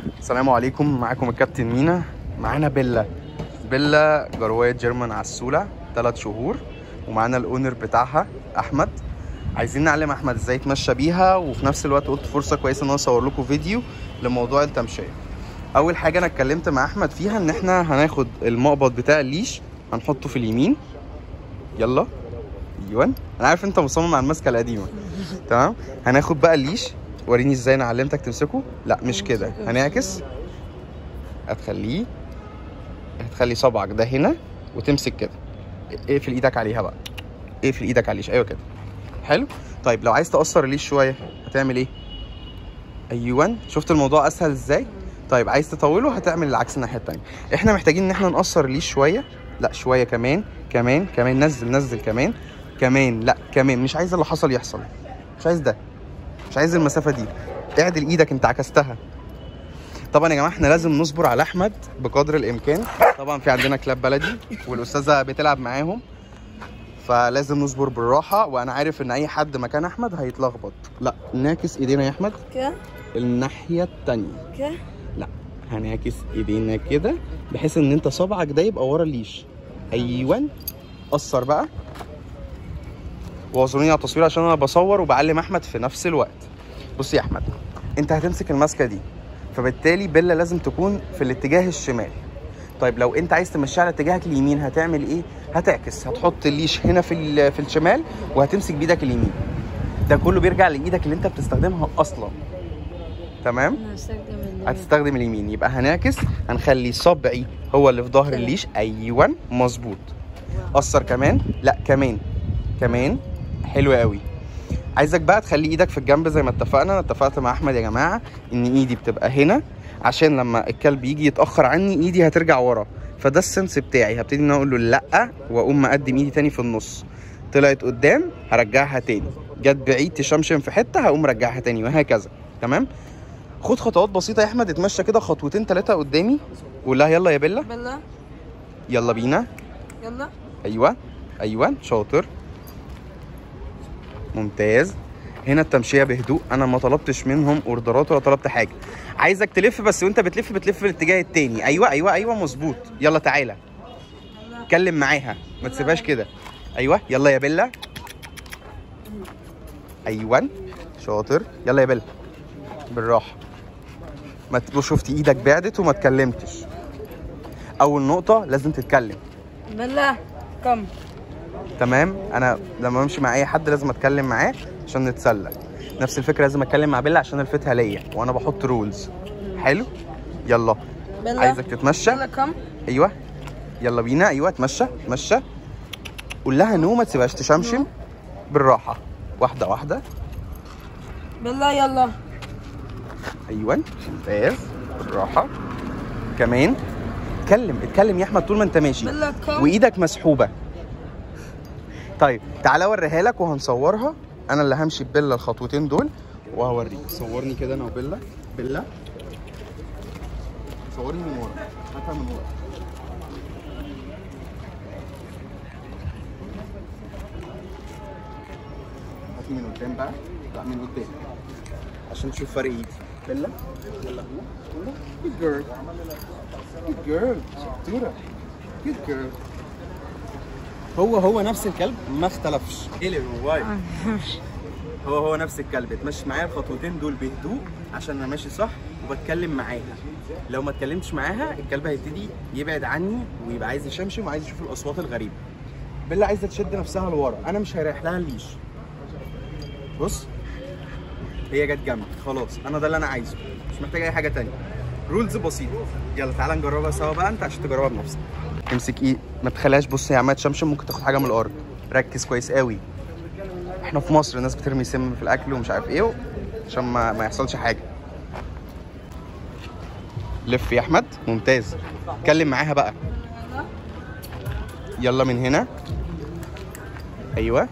السلام عليكم معاكم الكابتن مينا معانا بيلا بيلا جرواية جيرمان عسولة ثلاث شهور ومعانا الاونر بتاعها احمد عايزين نعلم احمد ازاي يتمشى بيها وفي نفس الوقت قلت فرصه كويسه ان انا اصور لكم فيديو لموضوع التمشيه اول حاجه انا اتكلمت مع احمد فيها ان احنا هناخد المقبض بتاع الليش هنحطه في اليمين يلا ايوه انا عارف انت مصمم على المسكه القديمه تمام هناخد بقى الليش وريني ازاي انا علمتك تمسكه لا مش كده هنعكس هتخليه هتخلي صبعك ده هنا وتمسك كده اقفل ايدك عليها بقى اقفل ايدك على الليش ايوه كده حلو طيب لو عايز تقصر الليش شويه هتعمل ايه ايوه شفت الموضوع اسهل ازاي طيب عايز تطوله هتعمل العكس الناحيه التانية احنا محتاجين ان احنا نقصر الليش شويه لا شويه كمان كمان كمان نزل نزل كمان كمان لا كمان مش عايز اللي حصل يحصل مش عايز ده مش عايز المسافه دي اعدل ايدك انت عكستها طبعا يا جماعه احنا لازم نصبر على احمد بقدر الامكان طبعا في عندنا كلاب بلدي والاستاذه بتلعب معاهم فلازم نصبر بالراحه وانا عارف ان اي حد مكان احمد هيتلخبط لا نعكس ايدينا يا احمد كده الناحيه التانية كده لا هنعكس ايدينا كده بحيث ان انت صبعك ده يبقى ورا الليش ايوه قصر بقى واعذروني على التصوير عشان انا بصور وبعلم احمد في نفس الوقت بص يا احمد انت هتمسك الماسكه دي فبالتالي بيلا لازم تكون في الاتجاه الشمال طيب لو انت عايز تمشيها على اتجاهك اليمين هتعمل ايه هتعكس هتحط الليش هنا في ال- في الشمال وهتمسك بايدك اليمين ده كله بيرجع لايدك اللي انت بتستخدمها اصلا تمام انا هستخدم ال- هتستخدم اليمين يبقى هنعكس هنخلي صبعي هو اللي في ظهر كده. الليش ايوه مظبوط قصر كمان لا كمان كمان حلو قوي عايزك بقى تخلي ايدك في الجنب زي ما اتفقنا انا اتفقت مع احمد يا جماعه ان ايدي بتبقى هنا عشان لما الكلب يجي يتاخر عني ايدي هترجع ورا فده السنس بتاعي هبتدي ان انا اقول له لا واقوم مقدم ايدي تاني في النص طلعت قدام هرجعها تاني جت بعيد تشمشم في حته هقوم مرجعها تاني وهكذا تمام خد خطوات بسيطه يا احمد اتمشى كده خطوتين ثلاثه قدامي قول لها يلا يا بيلا بلا يلا بينا يلا ايوه ايوه شاطر ممتاز هنا التمشيه بهدوء انا ما طلبتش منهم اوردرات ولا طلبت حاجه عايزك تلف بس وانت بتلف بتلف في الاتجاه التاني ايوه ايوه ايوه مظبوط يلا تعالى اتكلم معاها ما تسيبهاش كده ايوه يلا يا بيلا ايوه شاطر يلا يا بيلا بالراحه ما ت- شفت ايدك بعدت وما اتكلمتش اول نقطه لازم تتكلم بلا كم تمام انا لما بمشي مع اي حد لازم اتكلم معاه عشان نتسلى نفس الفكره لازم اتكلم مع بيلا عشان الفتها ليا وانا بحط رولز حلو يلا بلا عايزك تتمشى بلا كم ايوه يلا بينا ايوه اتمشى اتمشى قول لها نو ما تسيبهاش تشمشم بالراحه واحده واحده بلا يلا ايوه ممتاز بالراحه كمان اتكلم اتكلم يا احمد طول ما انت ماشي بلا كم وايدك مسحوبه طيب تعالى اوريها لك وهنصورها انا اللي همشي ببيلا الخطوتين دول وهوريك صورني كده انا وبيلا بيلا صورني من ورا هاتها من ورا هاتي من قدام بقى لا من قدام عشان تشوف فرق ايدي بيلا يلا بينا جود جيرل جود جيرل شطوره جود جيرل هو هو نفس الكلب ما اختلفش قلب موبايل هو هو نفس الكلب اتمشي معايا الخطوتين دول بهدوء عشان انا ماشي صح وبتكلم معاها لو ما اتكلمتش معاها الكلب هيبتدي يبعد عني ويبقى عايز يشمشم وعايز يشوف الاصوات الغريبه بيلا عايزه تشد نفسها لورا انا مش هيريح لها الليش بص هي جت جنبي خلاص انا ده اللي انا عايزه مش محتاج اي حاجه تانية رولز بسيطه يلا تعالى نجربها سوا بقى انت عشان تجربها بنفسك امسك ايه ما تخليهاش بص هي عماله تشمشم ممكن تاخد حاجه من الارض ركز كويس قوي احنا في مصر الناس بترمي سم في الاكل ومش عارف ايه عشان ما, ما يحصلش حاجه لف يا احمد ممتاز اتكلم معاها بقى يلا من هنا ايوه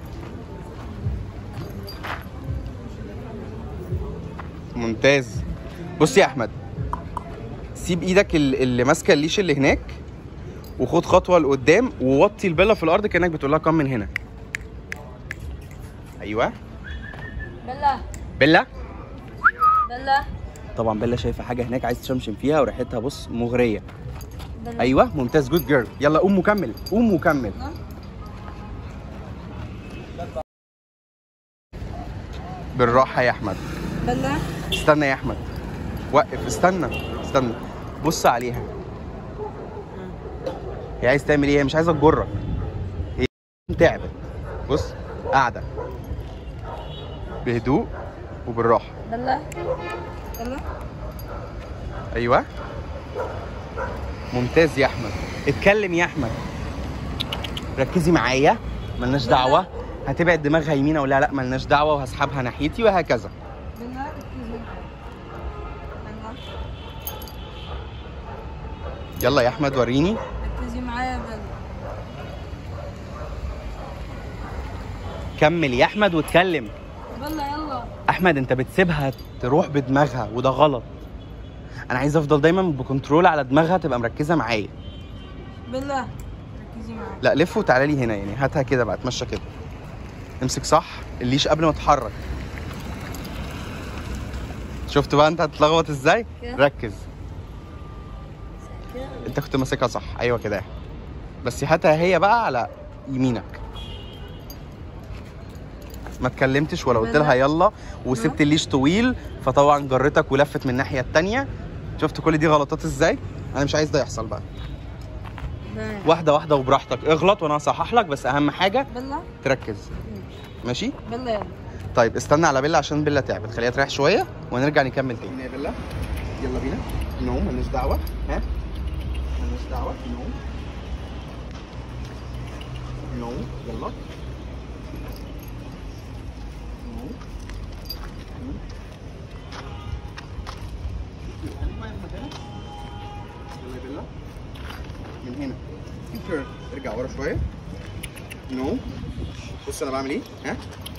ممتاز بص يا احمد سيب ايدك ال- اللي ماسكه الليش اللي هناك وخد خطوه لقدام ووطي البله في الارض كانك بتقول لها كم من هنا ايوه بلا بيلا بلا طبعا بيلا شايفه حاجه هناك عايز تشمشم فيها وريحتها بص مغريه بلا ايوه ممتاز جود جيرل يلا قوم وكمل قوم وكمل يلا. بالراحه يا احمد بلا استنى يا احمد وقف استنى استنى بص عليها هي عايز تعمل ايه هي مش عايزه تجرك هي تعبت بص قاعده بهدوء وبالراحه بلا يلا ايوه ممتاز يا احمد اتكلم يا احمد ركزي معايا ملناش دعوه هتبعد دماغها يمين او لا لا ملناش دعوه وهسحبها ناحيتي وهكذا بلا ركزي بلا يلا يا احمد وريني ركزي معايا بلا كمل يا احمد واتكلم بلا يلا احمد انت بتسيبها تروح بدماغها وده غلط انا عايز افضل دايما بكنترول على دماغها تبقى مركزه معايا بلا ركزي معايا لا لف وتعالى لي هنا يعني هاتها كده بقى اتمشى كده امسك صح الليش قبل ما تتحرك شفت بقى انت هتتلخبط ازاي كده. ركز كده انت كنت ماسكها صح ايوه كده بس هاتها هي بقى على يمينك ما اتكلمتش ولا قلت لها يلا وسبت الليش طويل فطبعا جرتك ولفت من الناحيه التانية شفت كل دي غلطات ازاي انا مش عايز ده يحصل بقى بلا واحده واحده وبراحتك اغلط وانا هصحح لك بس اهم حاجه بلا تركز ماشي بلا يلا طيب استنى على بيلا عشان بيلا تعبت خليها تريح شويه ونرجع نكمل تاني يا بيلا يلا بينا نقوم مالناش دعوه ها مالناش دعوه نقوم نقوم يلا نقوم. نقوم. أيوة يا مكانك. يلا يا بيلا من هنا انتر ارجع ورا شويه نو بص انا بعمل ايه ها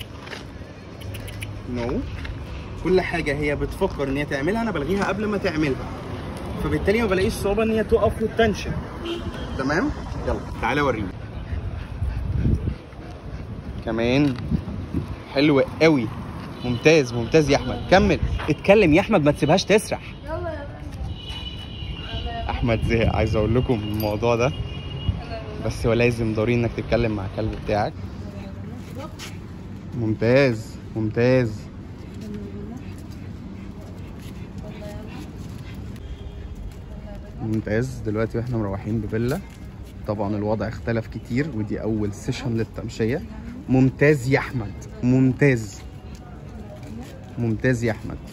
نو كل حاجه هي بتفكر ان هي تعملها انا بلغيها قبل ما تعملها فبالتالي ما بلاقيش صعوبه ان هي تقف وتنشن تمام يلا تعالى وريني كمان حلو قوي ممتاز ممتاز يا احمد كمل اتكلم يا احمد ما تسيبهاش تسرح يلا يلا احمد زهق عايز اقول لكم الموضوع ده بس هو لازم ضروري انك تتكلم مع الكلب بتاعك ممتاز ممتاز ممتاز دلوقتي واحنا مروحين بفيلا طبعا الوضع اختلف كتير ودي اول سيشن للتمشيه ممتاز يا احمد ممتاز ممتاز يا احمد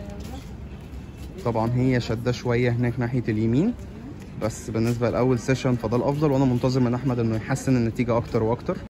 طبعا هي شده شويه هناك ناحيه اليمين بس بالنسبه لاول سيشن فده الافضل وانا منتظر من احمد انه يحسن النتيجه اكتر واكتر